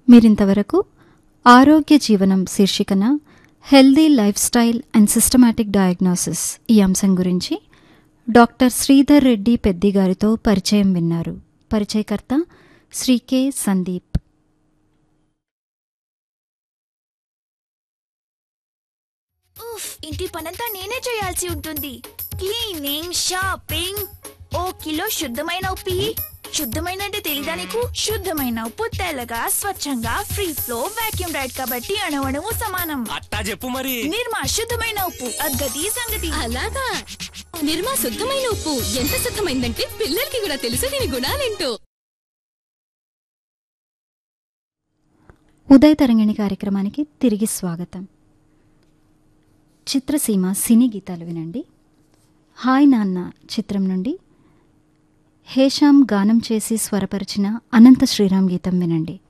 మీరింతవరకు ఆరోగ్య జీవనం శీర్షికన healthy lifestyle and systematic diagnosis ఈ అంశం గురించి డాక్టర్ శ్రీధర్ రెడ్డి పెద్ది గారితో పరిచయం విన్నారు పరిచయకర్త శ్రీ కె సందీప్ ఉఫ్ ఇంటి పనంతా నేనే చేయాల్సి ఉంటుంది క్లీనింగ్ షాపింగ్ ఓ కిలో శుద్ధమైన ఉప్పి శుద్ధమైన అంటే తెలీదా నీకు శుద్ధమైన ఉప్పు తెల్లగా స్వచ్ఛంగా ఫ్రీ ఫ్లో వాక్యూమ్ రైడ్ కాబట్టి అణవణము సమానం అట్టా చెప్పు మరి నిర్మా శుద్ధమైన ఉప్పు అద్గతి సంగతి అలాగా నిర్మా శుద్ధమైన ఉప్పు ఎంత శుద్ధమైందంటే పిల్లలకి కూడా తెలుసు దీని గుణాలేంటో ఉదయ తరంగిణి కార్యక్రమానికి తిరిగి స్వాగతం చిత్రసీమ సినీ గీతాలు వినండి హాయ్ నాన్న చిత్రం నుండి హేషాం గానం చేసి స్వరపరిచిన అనంత శ్రీరామ్ గీతం వినండి